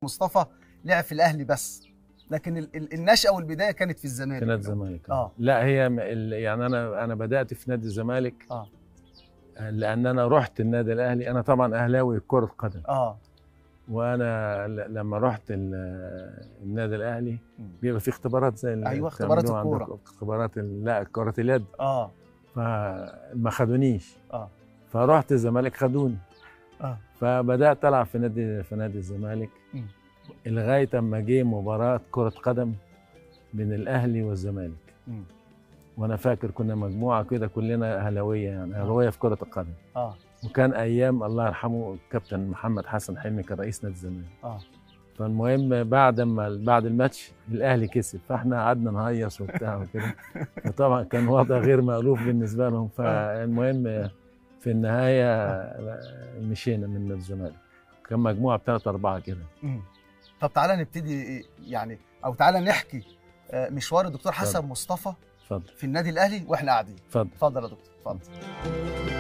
مصطفى لعب في الاهلي بس لكن ال- ال- النشأة والبداية كانت في الزمالك في نادي الزمالك آه. لا هي م- ال- يعني انا انا بدات في نادي الزمالك اه لان انا رحت النادي الاهلي انا طبعا اهلاوي كره قدم اه وانا ل- لما رحت ال- النادي الاهلي مم. بيبقى في اختبارات زي اللي أيوة، اختبارات بتعملوها الكورة. عندكم، اختبارات ال- لا كره اليد اه فما خدونيش اه فرحت الزمالك خدوني اه فبدات العب في نادي في نادي الزمالك مم. لغايه اما جه مباراه كره قدم بين الاهلي والزمالك مم. وانا فاكر كنا مجموعه كده كلنا اهلاويه يعني اهلاويه في كره القدم اه وكان ايام الله يرحمه الكابتن محمد حسن حلمي كان رئيس نادي الزمالك اه فالمهم بعد ما بعد الماتش الاهلي كسب فاحنا قعدنا نهيص وبتاع وكده فطبعا كان وضع غير مألوف بالنسبه لهم فالمهم في النهايه مشينا من نادي الزمالك كان مجموعه بثلاث اربعه كده مم. طب تعالى نبتدي يعني او تعالى نحكي آه، مشوار الدكتور حسن اتفضل. مصطفى اتفضل في النادي الاهلي واحنا قاعدين اتفضل اتفضل يا دكتور اتفضل